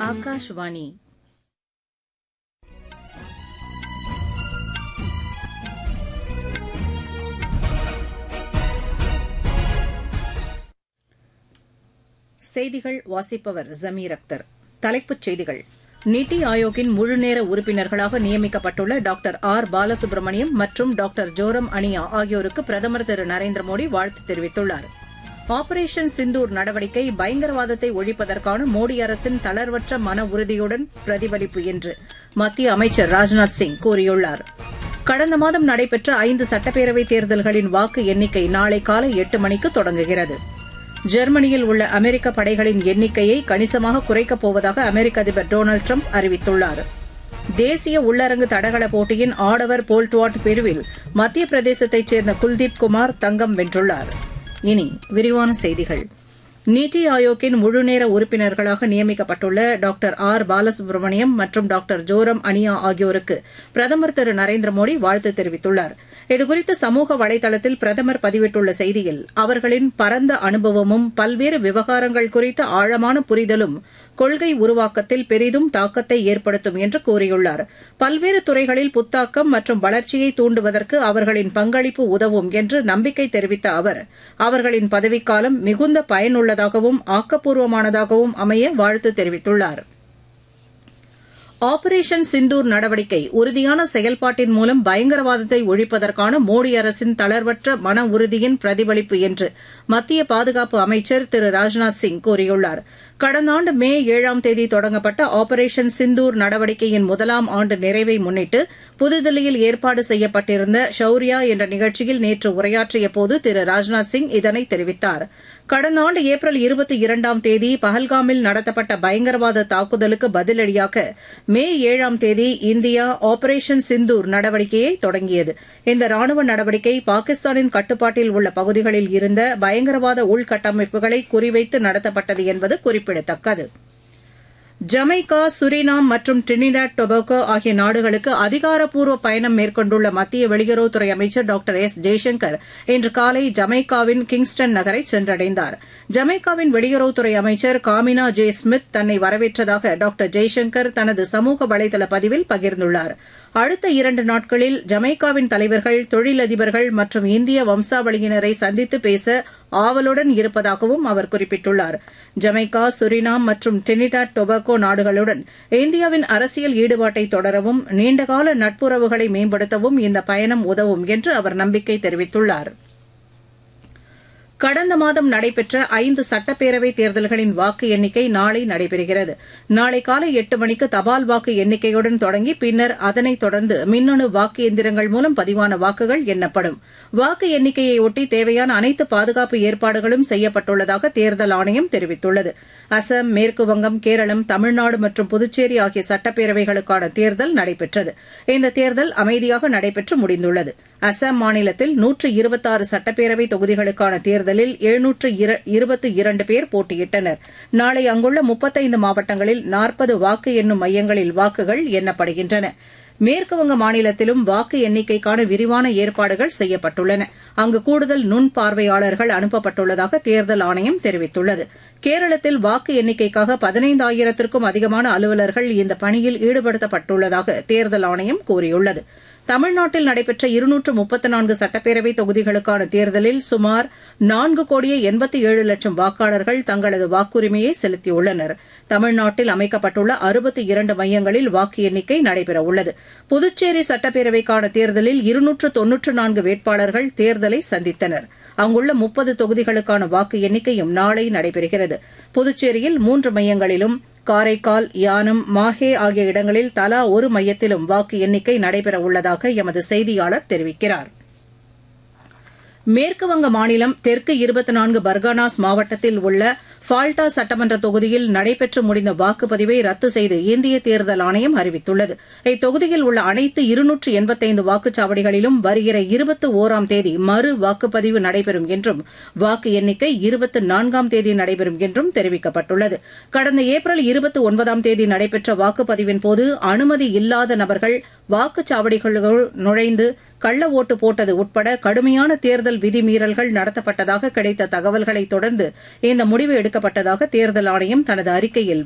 ஆகாஷ்வாணி செய்திகள் வாசிப்பவர் ஜமீர் அக்தர் தலைப்புச் செய்திகள் நித்தி ஆயோக்கின் முழுநேர உறுப்பினர்களாக நியமிக்கப்பட்டுள்ள டாக்டர் ஆர் பாலசுப்ரமணியம் மற்றும் டாக்டர் ஜோரம் அனியா ஆகியோருக்கு பிரதமர் திரு நரேந்திர மோடி வாழ்த்து தெரிவித்துள்ளார் ஆபரேஷன் சிந்தூர் நடவடிக்கை பயங்கரவாதத்தை ஒழிப்பதற்கான மோடி அரசின் தளர்வற்ற மன உறுதியுடன் பிரதிபலிப்பு என்று மத்திய அமைச்சர் ராஜ்நாத் சிங் கூறியுள்ளார் கடந்த மாதம் நடைபெற்ற ஐந்து சட்டப்பேரவைத் தேர்தல்களின் வாக்கு எண்ணிக்கை நாளை காலை எட்டு மணிக்கு தொடங்குகிறது ஜெர்மனியில் உள்ள அமெரிக்க படைகளின் எண்ணிக்கையை கணிசமாக குறைக்கப் போவதாக அமெரிக்க அதிபர் டொனால்டு ட்ரம்ப் அறிவித்துள்ளார் தேசிய உள்ளரங்கு தடகள போட்டியின் ஆடவர் போல்ட்வாட் பிரிவில் மத்திய பிரதேசத்தைச் சேர்ந்த குல்தீப் குமார் தங்கம் வென்றுள்ளார் இனி விரிவான செய்திகள் நித்தி ஆயோக்கின் முழுநேர உறுப்பினர்களாக நியமிக்கப்பட்டுள்ள டாக்டர் ஆர் பாலசுப்ரமணியம் மற்றும் டாக்டர் ஜோரம் அனியா ஆகியோருக்கு பிரதமர் திரு நரேந்திர மோடி வாழ்த்து தெரிவித்துள்ளார் இதுகுறித்து சமூக வலைதளத்தில் பிரதமர் பதிவிட்டுள்ள செய்தியில் அவர்களின் பரந்த அனுபவமும் பல்வேறு விவகாரங்கள் குறித்த ஆழமான புரிதலும் கொள்கை உருவாக்கத்தில் பெரிதும் தாக்கத்தை ஏற்படுத்தும் என்று கூறியுள்ளார் பல்வேறு துறைகளில் புத்தாக்கம் மற்றும் வளர்ச்சியை தூண்டுவதற்கு அவர்களின் பங்களிப்பு உதவும் என்று நம்பிக்கை தெரிவித்த அவர் அவர்களின் பதவிக்காலம் மிகுந்த பயனுள்ளதாகவும் ஆக்கப்பூர்வமானதாகவும் அமைய வாழ்த்து தெரிவித்துள்ளாா் ஆபரேஷன் சிந்தூர் நடவடிக்கை உறுதியான செயல்பாட்டின் மூலம் பயங்கரவாதத்தை ஒழிப்பதற்கான மோடி அரசின் தளர்வற்ற மன உறுதியின் பிரதிபலிப்பு என்று மத்திய பாதுகாப்பு அமைச்சர் திரு ராஜ்நாத் சிங் கூறியுள்ளார் கடந்த ஆண்டு மே ஏழாம் தேதி தொடங்கப்பட்ட ஆபரேஷன் சிந்தூர் நடவடிக்கையின் முதலாம் ஆண்டு நிறைவை முன்னிட்டு புதுதில்லியில் ஏற்பாடு செய்யப்பட்டிருந்த ஷௌரியா என்ற நிகழ்ச்சியில் நேற்று உரையாற்றிய போது திரு ராஜ்நாத் சிங் இதனை தெரிவித்தார் கடந்த ஆண்டு ஏப்ரல் இருபத்தி இரண்டாம் தேதி பஹல்காமில் நடத்தப்பட்ட பயங்கரவாத தாக்குதலுக்கு பதிலடியாக மே ஏழாம் தேதி இந்தியா ஆபரேஷன் சிந்தூர் நடவடிக்கையை தொடங்கியது இந்த ராணுவ நடவடிக்கை பாகிஸ்தானின் கட்டுப்பாட்டில் உள்ள பகுதிகளில் இருந்த பயங்கரவாத உள்கட்டமைப்புகளை குறிவைத்து நடத்தப்பட்டது என்பது குறிப்பிடத்தக்கது ஜமைக்கா சுரினாம் மற்றும் டிரினிடாட் டொபாகோ ஆகிய நாடுகளுக்கு அதிகாரப்பூர்வ பயணம் மேற்கொண்டுள்ள மத்திய வெளியுறவுத்துறை அமைச்சர் டாக்டர் எஸ் ஜெய்சங்கர் இன்று காலை ஜமைக்காவின் கிங்ஸ்டன் நகரை சென்றடைந்தார் ஜமைக்காவின் வெளியுறவுத்துறை அமைச்சர் காமினா ஜே ஸ்மித் தன்னை வரவேற்றதாக டாக்டர் ஜெய்சங்கர் தனது சமூக வலைதள பதிவில் பகிர்ந்துள்ளார் அடுத்த இரண்டு நாட்களில் ஜமைக்காவின் தலைவர்கள் தொழிலதிபர்கள் மற்றும் இந்திய வம்சாவளியினரை சந்தித்து பேச ஆவலுடன் இருப்பதாகவும் அவர் குறிப்பிட்டுள்ளார் ஜமைக்கா சுரினாம் மற்றும் டிரினிடாட் டொபாகோ நாடுகளுடன் இந்தியாவின் அரசியல் ஈடுபாட்டை தொடரவும் நீண்டகால நட்புறவுகளை மேம்படுத்தவும் இந்த பயணம் உதவும் என்று அவர் நம்பிக்கை தெரிவித்துள்ளாா் கடந்த மாதம் நடைபெற்ற ஐந்து சட்டப்பேரவைத் தேர்தல்களின் வாக்கு எண்ணிக்கை நாளை நடைபெறுகிறது நாளை காலை எட்டு மணிக்கு தபால் வாக்கு எண்ணிக்கையுடன் தொடங்கி பின்னர் அதனைத் தொடர்ந்து மின்னணு வாக்கு எந்திரங்கள் மூலம் பதிவான வாக்குகள் எண்ணப்படும் வாக்கு எண்ணிக்கையையொட்டி தேவையான அனைத்து பாதுகாப்பு ஏற்பாடுகளும் செய்யப்பட்டுள்ளதாக தேர்தல் ஆணையம் தெரிவித்துள்ளது அசாம் மேற்குவங்கம் கேரளம் தமிழ்நாடு மற்றும் புதுச்சேரி ஆகிய சட்டப்பேரவைகளுக்கான தேர்தல் நடைபெற்றது இந்த தேர்தல் அமைதியாக நடைபெற்று முடிந்துள்ளது அசாம் மாநிலத்தில் நூற்று இருபத்தாறு சட்டப்பேரவை தொகுதிகளுக்கான தேர்தலில் எழுநூற்று இருபத்தி இரண்டு பேர் போட்டியிட்டனர் நாளை அங்குள்ள முப்பத்தைந்து மாவட்டங்களில் நாற்பது வாக்கு எண்ணும் மையங்களில் வாக்குகள் எண்ணப்படுகின்றன மேற்குவங்க மாநிலத்திலும் வாக்கு எண்ணிக்கைக்கான விரிவான ஏற்பாடுகள் செய்யப்பட்டுள்ளன அங்கு கூடுதல் நுண் பார்வையாளர்கள் அனுப்பப்பட்டுள்ளதாக தேர்தல் ஆணையம் தெரிவித்துள்ளது கேரளத்தில் வாக்கு எண்ணிக்கைக்காக பதினைந்தாயிரத்திற்கும் அதிகமான அலுவலர்கள் இந்த பணியில் ஈடுபடுத்தப்பட்டுள்ளதாக தேர்தல் ஆணையம் கூறியுள்ளது தமிழ்நாட்டில் நடைபெற்ற இருநூற்று முப்பத்து நான்கு சட்டப்பேரவை தொகுதிகளுக்கான தேர்தலில் சுமார் நான்கு கோடியே எண்பத்தி ஏழு லட்சம் வாக்காளர்கள் தங்களது வாக்குரிமையை செலுத்தியுள்ளனர் தமிழ்நாட்டில் அமைக்கப்பட்டுள்ள அறுபத்தி இரண்டு மையங்களில் வாக்கு எண்ணிக்கை நடைபெறவுள்ளது புதுச்சேரி சட்டப்பேரவைக்கான தேர்தலில் இருநூற்று தொன்னூற்று நான்கு வேட்பாளர்கள் தேர்தலை சந்தித்தனர் அங்குள்ள முப்பது தொகுதிகளுக்கான வாக்கு எண்ணிக்கையும் நாளை நடைபெறுகிறது புதுச்சேரியில் மூன்று மையங்களிலும் காரைக்கால் யானம் மாஹே ஆகிய இடங்களில் தலா ஒரு மையத்திலும் வாக்கு எண்ணிக்கை நடைபெறவுள்ளதாக எமது செய்தியாளர் தெரிவிக்கிறார் மேற்குவங்க மாநிலம் தெற்கு இருபத்தி நான்கு பர்கானாஸ் மாவட்டத்தில் உள்ள ஃபால்டா சட்டமன்ற தொகுதியில் நடைபெற்று முடிந்த வாக்குப்பதிவை ரத்து செய்து இந்திய தேர்தல் ஆணையம் அறிவித்துள்ளது இத்தொகுதியில் உள்ள அனைத்து இருநூற்று எண்பத்தைந்து வாக்குச்சாவடிகளிலும் வருகிற இருபத்தி ஒராம் தேதி மறு வாக்குப்பதிவு நடைபெறும் என்றும் வாக்கு எண்ணிக்கை இருபத்தி நான்காம் தேதி நடைபெறும் என்றும் தெரிவிக்கப்பட்டுள்ளது கடந்த ஏப்ரல் இருபத்தி ஒன்பதாம் தேதி நடைபெற்ற வாக்குப்பதிவின் போது அனுமதி இல்லாத நபர்கள் வாக்குச்சாவடிகளுக்குள் நுழைந்து கள்ள ஓட்டு போட்டது உட்பட கடுமையான தேர்தல் விதிமீறல்கள் நடத்தப்பட்டதாக கிடைத்த தகவல்களை தொடர்ந்து இந்த முடிவு எடுக்கப்பட்டதாக தேர்தல் ஆணையம் தனது அறிக்கையில்